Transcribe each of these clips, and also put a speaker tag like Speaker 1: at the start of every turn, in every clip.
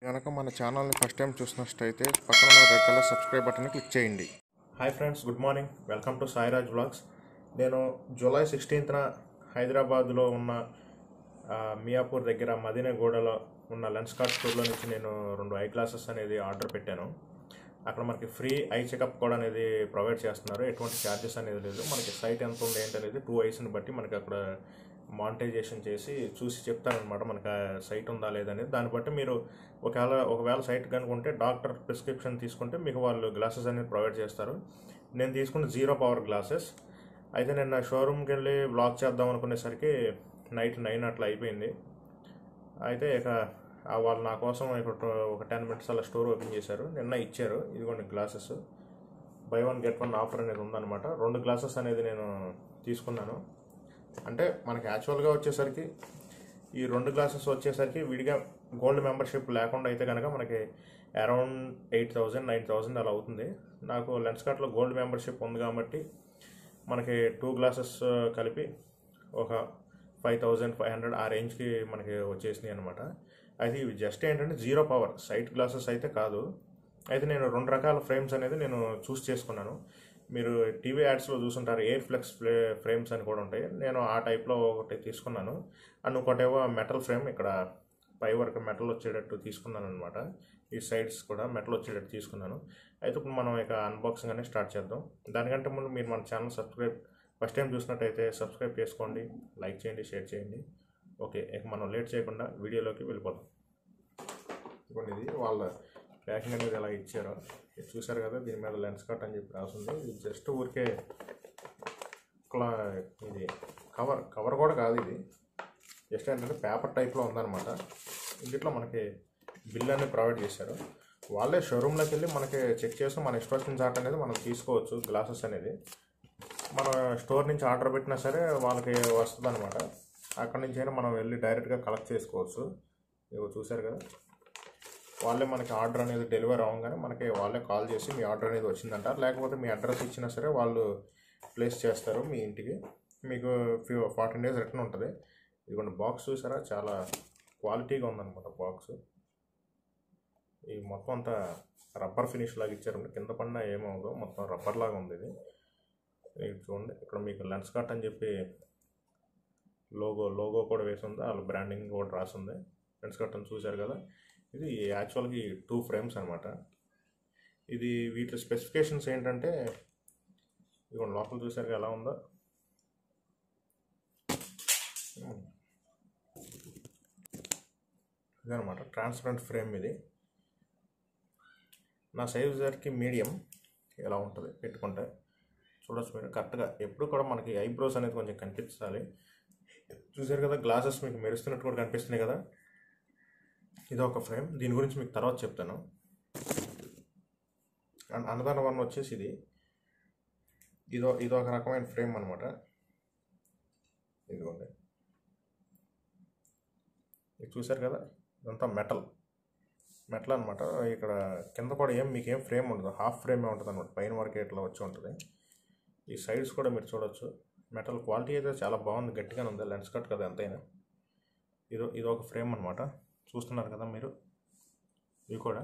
Speaker 1: కనుక మన ఛానల్ని ఫస్ట్ టైం చూసినట్టయితే పక్కన ఉన్న red colour subscribe button click చేయండి
Speaker 2: hi friends good morning welcome to Sairaj blogs నేను జూలై సిక్స్టీన్త్న హైదరాబాద్లో ఉన్న ఆ, మియాపూర్ దగ్గర మదీనగూడలో ఉన్న లెన్స్ కార్డ్ స్టోర్లో నుంచి నేను రెండు ఐ గ్లాసెస్ అనేది ఆర్డర్ పెట్టాను అక్కడ మనకి ఫ్రీ ఐ చెకప్ కూడా అనేది ప్రొవైడ్ చేస్తున్నారు ఎటువంటి ఛార్జెస్ అనేది లేదు మనకి సైట్ ఎంత ఉంది ఏంటనేది టూ ఐస్ని బట్టి మనకి అక్కడ మానిటైజేషన్ చేసి చూసి చెప్తారనమాట మనకి ఆ సైట్ ఉందా లేదనేది దాన్ని బట్టి మీరు ఒకవేళ ఒకవేళ సైట్ కనుకుంటే డాక్టర్ ప్రిస్క్రిప్షన్ తీసుకుంటే మీకు వాళ్ళు గ్లాసెస్ అనేది ప్రొవైడ్ చేస్తారు నేను తీసుకున్న జీరో పవర్ గ్లాసెస్ అయితే నేను నా షోరూమ్కి వెళ్ళి బ్లాక్ చేద్దాం అనుకునేసరికి నైట్ నైన్ అట్లా అయిపోయింది అయితే ఇక ఆ వాళ్ళు నా కోసం ఇక్కడ ఒక టెన్ మినిట్స్ అలా స్టోర్ ఓపెన్ చేశారు నిన్న ఇచ్చారు ఇదిగోండి glasses buy one get one offer అనేది ఉందన్నమాట రెండు గ్లాసెస్ అనేది నేను తీసుకున్నాను అంటే మనకి యాక్చువల్గా వచ్చేసరికి ఈ రెండు గ్లాసెస్ వచ్చేసరికి విడిగా గోల్డ్ మెంబర్షిప్ లేకుండా అయితే కనుక మనకి around eight thousand nine thousand అలా అవుతుంది నాకు లెన్స్ కార్ట్లో గోల్డ్ మెంబర్షిప్ ఉంది కాబట్టి మనకి టూ గ్లాసెస్ కలిపి ఒక ఫైవ్ థౌజండ్ ఫైవ్ హండ్రెడ్ ఆ రేంజ్కి మనకి వచ్చేసినాయి అనమాట అయితే ఇవి జస్ట్ ఏంటంటే జీరో పవర్ సైట్ గ్లాసెస్ అయితే కాదు అయితే నేను రెండు రకాల ఫ్రేమ్స్ అనేది నేను చూస్ చేసుకున్నాను మీరు టీవీ యాడ్స్లో చూసుంటారు ఎయిర్ ఫ్లెక్స్ ఫ్లే ఫ్రేమ్స్ అని కూడా ఉంటాయి నేను ఆ టైప్లో ఒకటి తీసుకున్నాను అండ్ ఇంకోటేమో మెటల్ ఫ్రేమ్ ఇక్కడ పై వరకు మెటల్ వచ్చేటట్టు తీసుకున్నాను అనమాట ఈ సైడ్స్ కూడా మెటల్ వచ్చేటట్టు తీసుకున్నాను అయితే ఇప్పుడు మనం ఇక అన్బాక్సింగ్ అనేది స్టార్ట్ చేద్దాం దానికంటే ముందు మీరు మన ఛానల్ సబ్స్క్రైబ్ ఫస్ట్ టైం చూసినట్టయితే సబ్స్క్రైబ్ చేసుకోండి లైక్ చేయండి షేర్ చేయండి ఓకే ఇక మనం లేట్ చేయకుండా వీడియోలోకి వెళ్ళిపోదాం ఇదిగోండి ఇది వాళ్ళ ప్యాకింగ్ అనేది ఎలా ఇచ్చారో ఇది చూసారు కదా దీని మీద లెన్స్ కట్ అని చెప్పి రాసింది ఇది జస్ట్ ఊరికే క్లా ఇది కవర్ కవర్ కూడా కాదు ఇది జస్ట్ ఏంటంటే పేపర్ టైప్లో ఉందన్నమాట ఇందులో మనకి బిల్ అనేది ప్రొవైడ్ చేశారు వాళ్ళే షోరూంలోకి వెళ్ళి మనకి చెక్ చేసి మన ఇష్టం చార్ట్ అనేది మనం తీసుకోవచ్చు గ్లాసెస్ అనేది మన స్టోర్ నుంచి ఆర్డర్ పెట్టినా సరే వాళ్ళకి వస్తుంది అనమాట అక్కడి నుంచి అయినా మనం వెళ్ళి డైరెక్ట్గా కలెక్ట్ చేసుకోవచ్చు ఇవి చూసారు కదా వాళ్ళే మనకి ఆర్డర్ అనేది డెలివరీ అవ్వగానే మనకి వాళ్ళే కాల్ చేసి మీ ఆర్డర్ అనేది వచ్చిందంట లేకపోతే మీ అడ్రస్ ఇచ్చినా సరే వాళ్ళు ప్లేస్ చేస్తారు మీ ఇంటికి మీకు ఫ్యూ ఫార్టీన్ డేస్ రిటర్న్ ఉంటుంది ఇదిగోండి బాక్స్ చూసారా చాలా క్వాలిటీగా ఉందన్నమాట బాక్స్ ఈ మొత్తం అంతా రబ్బర్ ఫినిష్ లాగా ఇచ్చారు కింద పడినా ఏమవుదో మొత్తం రబ్బర్ లాగా ఉంది ఇది ఇది చూడండి ఇక్కడ మీకు లెన్స్ కట్ అని చెప్పి లోగో లోగో కూడా వేసి ఉంది వాళ్ళ బ్రాండింగ్ కూడా రాసింది లెన్స్ కట్ అని చూశారు కదా ఇది యాక్చువల్గా ఈ టూ ఫ్రేమ్స్ అనమాట ఇది వీటి స్పెసిఫికేషన్స్ ఏంటంటే ఇదిగోండి లోపల చూసారు ఎలా ఉందో ఇదనమాట ట్రాన్స్పరెంట్ ఫ్రేమ్ ఇది నా సైజ్ సరికి మీడియం ఎలా ఉంటుంది పెట్టుకుంటే చూడొచ్చు మీరు కరెక్ట్గా ఎప్పుడు కూడా మనకి ఐబ్రోస్ అనేది కొంచెం కనిపించాలి చూసారు కదా గ్లాసెస్ మీకు మెరుస్తున్నట్టు కూడా కనిపిస్తున్నాయి కదా ఇది ఒక ఫ్రేమ్ దీని గురించి మీకు తర్వాత చెప్తాను అండ్ అన్నదాన వన్ వచ్చేసి ఇది ఇదో ఇది ఒక రకమైన ఫ్రేమ్ అనమాట ఇదిగోండి ఇది చూసారు కదా ఇదంతా మెటల్ మెటల్ అనమాట ఇక్కడ కింద కూడా ఏం మీకు ఏం ఫ్రేమ్ ఉండదు హాఫ్ ఫ్రేమే ఉంటుంది అనమాట పైన వరకు ఇట్లా వచ్చి ఉంటుంది ఈ సైడ్స్ కూడా మీరు చూడొచ్చు మెటల్ క్వాలిటీ అయితే చాలా బాగుంది గట్టిగానే ఉంది లెన్స్ కట్ కదా ఎంతైనా ఇది ఇది ఒక ఫ్రేమ్ అనమాట చూస్తున్నారు కదా మీరు ఇవి కూడా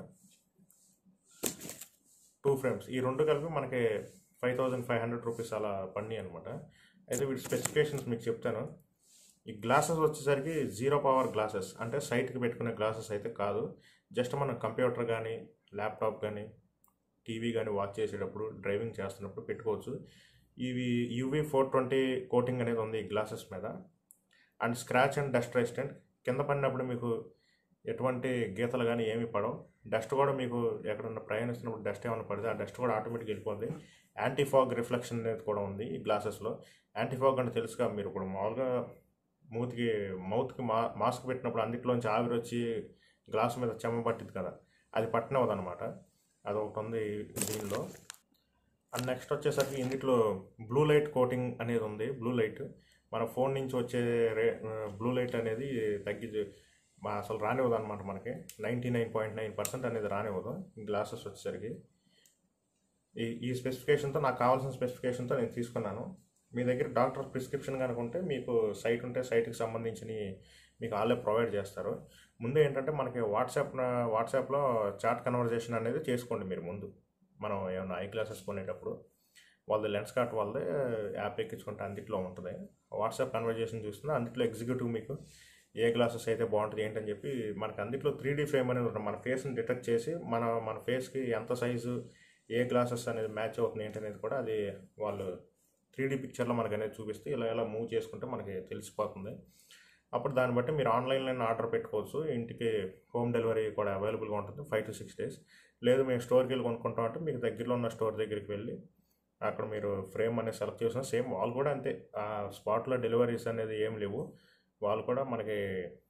Speaker 2: టూ ఫ్రేమ్స్ ఈ రెండు కలిపి మనకి five thousand five hundred rupees అలా పడినాయి అనమాట అయితే వీటి స్పెసిఫికేషన్స్ మీకు చెప్తాను ఈ గ్లాసెస్ వచ్చేసరికి జీరో పవర్ గ్లాసెస్ అంటే సైట్కి పెట్టుకునే గ్లాసెస్ అయితే కాదు జస్ట్ మనం కంప్యూటర్ కానీ ల్యాప్టాప్ కానీ టీవీ కానీ వాచ్ చేసేటప్పుడు డ్రైవింగ్ చేస్తున్నప్పుడు పెట్టుకోవచ్చు ఇవి యూవీ ఫోర్ ట్వంటీ కోటింగ్ అనేది ఉంది ఈ గ్లాసెస్ మీద and scratch and dust resistant కింద పడినప్పుడు మీకు ఎటువంటి గీతలు కానీ ఏమి పడవు డస్ట్ కూడా మీకు ఎక్కడన్నా ప్రయాణిస్తున్నప్పుడు డస్ట్ ఏమైనా పడితే ఆ డస్ట్ కూడా ఆటోమేటిక్ వెళ్ళిపోద్ది యాంటీ ఫాగ్ రిఫ్లెక్షన్ అనేది కూడా ఉంది ఈ గ్లాసెస్లో యాంటీ ఫాగ్ అంటే తెలుసుగా మీరు ఇప్పుడు మామూలుగా మూతికి మౌత్కి మా మాస్క్ పెట్టినప్పుడు అందులోంచి ఆవిరి వచ్చి గ్లాస్ మీద చెమ్మ పట్టింది కదా అది పట్టినవదు అనమాట అది ఒకటి ఉంది దీనిలో అండ్ నెక్స్ట్ వచ్చేసరికి ఇందులో బ్లూ లైట్ కోటింగ్ అనేది ఉంది బ్లూ లైట్ మన ఫోన్ నుంచి వచ్చే రే బ్లూ లైట్ అనేది తగ్గి మా అసలు రానివ్వదు అనమాట మనకి ninety nine point nine percent అనేది రానివ్వదు ఈ గ్లాసెస్ వచ్చేసరికి ఈ ఈ స్పెసిఫికేషన్తో నాకు కావాల్సిన స్పెసిఫికేషన్తో నేను తీసుకున్నాను మీ దగ్గర డాక్టర్ ప్రిస్క్రిప్షన్ కనుక ఉంటే మీకు సైట్ ఉంటే సైట్కి సంబంధించిన మీకు వాళ్ళే ప్రొవైడ్ చేస్తారు ముందు ఏంటంటే మనకి వాట్సాప్ వాట్సాప్లో చాట్ కన్వర్జేషన్ అనేది చేసుకోండి మీరు ముందు మనం ఏమైనా ఐ క్లాసెస్ కొనేటప్పుడు వాళ్ళది లెన్స్ కార్ట్ వాళ్ళదే యాప్ ఎక్కించుకుంటే అందుట్లో ఉంటుంది వాట్సాప్ కన్వర్జేషన్ చూస్తున్నా అందుట్లో ఎగ్జిక్యూటివ్ మీకు ఏ గ్లాసెస్ అయితే బాగుంటుంది ఏంటని చెప్పి మనకి అందుట్లో త్రీ డీ ఫ్రేమ్ అనేది ఉంటుంది మన ఫేస్ని డిటెక్ట్ చేసి మన మన ఫేస్కి ఎంత సైజు ఏ గ్లాసెస్ అనేది మ్యాచ్ అవుతుంది ఏంటనేది కూడా అది వాళ్ళు త్రీ డీ పిక్చర్లో మనకు అనేది చూపిస్తే ఇలా ఇలా మూవ్ చేసుకుంటే మనకి తెలిసిపోతుంది అప్పుడు దాన్ని బట్టి మీరు ఆన్లైన్లో ఆర్డర్ పెట్టుకోవచ్చు ఇంటికి హోమ్ డెలివరీ కూడా అవైలబుల్గా ఉంటుంది ఫైవ్ టు సిక్స్ డేస్ లేదు మేము స్టోర్కి వెళ్ళి కొనుక్కుంటాం అంటే మీకు దగ్గరలో ఉన్న స్టోర్ దగ్గరికి వెళ్ళి అక్కడ మీరు ఫ్రేమ్ అనేది సెలెక్ట్ చేసిన సేమ్ వాళ్ళు కూడా అంతే ఆ స్పాట్లో డెలివరీస్ అనేది ఏం లేవు వాళ్ళు కూడా మనకి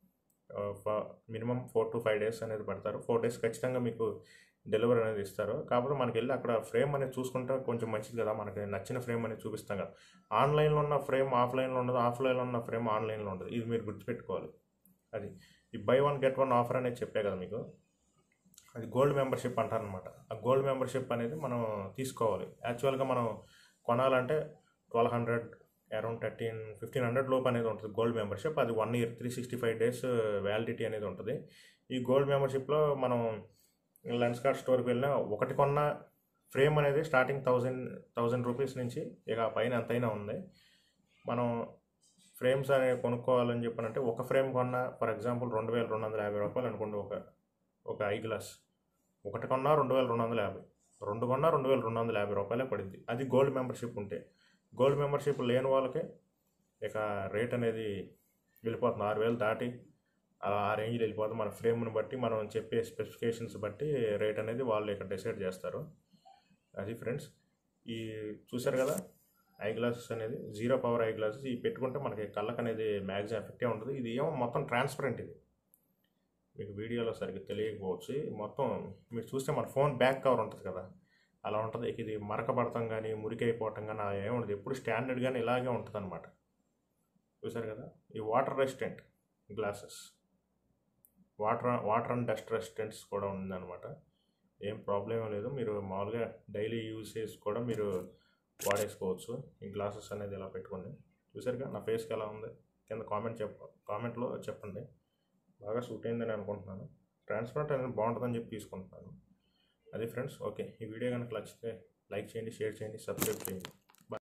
Speaker 2: minimum four to five days అనేది పెడతారు ఫోర్ డేస్ ఖచ్చితంగా మీకు డెలివరీ అనేది ఇస్తారు కాకపోతే మనకి వెళ్ళి అక్కడ ఫ్రేమ్ అనేది చూసుకుంటే కొంచెం మంచిది కదా మనకి నచ్చిన ఫ్రేమ్ అనేది చూపిస్తాం కదా ఆన్లైన్లో ఉన్న ఫ్రేమ్ ఆఫ్లైన్లో ఉండదు ఆఫ్లైన్లో ఉన్న ఫ్రేమ్ ఆన్లైన్లో ఉండదు ఇది మీరు గుర్తుపెట్టుకోవాలి అది ఈ buy one get one offer అనేది చెప్పే కదా మీకు అది గోల్డ్ మెంబర్షిప్ అంటారనమాట ఆ గోల్డ్ మెంబర్షిప్ అనేది మనం తీసుకోవాలి యాక్చువల్గా మనం కొనాలంటే twelve hundred around thirteen fifteen hundred లోపు అనేది ఉంటుంది గోల్డ్ మెంబర్షిప్ అది one year three sixty five days validity అనేది ఉంటుంది ఈ గోల్డ్ మెంబర్షిప్లో మనం లెన్స్ కార్డ్ స్టోర్కి వెళ్ళినా ఒకటి కొన్న ఫ్రేమ్ అనేది స్టార్టింగ్ థౌజండ్ థౌజండ్ రూపీస్ నుంచి ఇక పైన ఎంతైనా ఉంది మనం ఫ్రేమ్స్ అనేవి కొనుక్కోవాలని చెప్పానంటే ఒక ఫ్రేమ్ కొన్న ఫర్ ఎగ్జాంపుల్ రెండు వేల రెండు వందల యాభై రూపాయలు అనుకోండి ఒక ఒక ఐ గ్లాస్ ఒకటి కొన్నా రెండు వేల రెండు వందల యాభై రెండు కొన్నా రెండు వేల రెండు వందల యాభై రూపాయలే పడింది అది గోల్డ్ మెంబర్షిప్ ఉంటే గోల్డ్ మెంబర్షిప్ లేని వాళ్ళకి ఇక రేట్ అనేది వెళ్ళిపోతుంది ఆరు వేలు దాటి అలా ఆ రేంజ్లో వెళ్ళిపోతుంది మన ఫ్రేమ్ని బట్టి మనం చెప్పే స్పెసిఫికేషన్స్ బట్టి రేట్ అనేది వాళ్ళు ఇక్కడ డిసైడ్ చేస్తారు అది ఫ్రెండ్స్ ఈ చూసారు కదా ఐ గ్లాసెస్ అనేది జీరో పవర్ ఐ గ్లాసెస్ ఇవి పెట్టుకుంటే మనకి కళ్ళకి అనేది మ్యాక్సిమం ఎఫెక్టే ఉంటుంది ఇది ఏమో మొత్తం ట్రాన్స్పరెంట్ ఇది మీకు వీడియోలో సరిగ్గా తెలియకపోవచ్చు మొత్తం మీరు చూస్తే మన ఫోన్ బ్యాక్ కవర్ ఉంటుంది కదా అలా ఉంటుంది ఇది మరకబడటం కానీ మురికైపోవటం కానీ అలా ఏముండదు ఎప్పుడు స్టాండర్డ్ కానీ ఇలాగే ఉంటుంది అనమాట చూసారు కదా ఈ water resistant glasses water water and dust resistants కూడా ఉందన్నమాట ఏం ప్రాబ్లం లేదు మీరు మామూలుగా డైలీ యూసేజ్ కూడా మీరు వాడేసుకోవచ్చు ఈ గ్లాసెస్ అనేది ఇలా పెట్టుకోండి చూసారుగా నా ఫేస్కి ఎలా ఉంది కింద కామెంట్ చెప్ప కామెంట్లో చెప్పండి బాగా సూట్ అయిందని అనుకుంటున్నాను ట్రాన్స్పరెంట్ అనేది బాగుంటుందని చెప్పి తీసుకుంటున్నాను అది ఫ్రెండ్స్ ఓకే ఈ వీడియో కనుక నచ్చితే లైక్ చేయండి షేర్ చేయండి సబ్స్క్రైబ్ చేయండి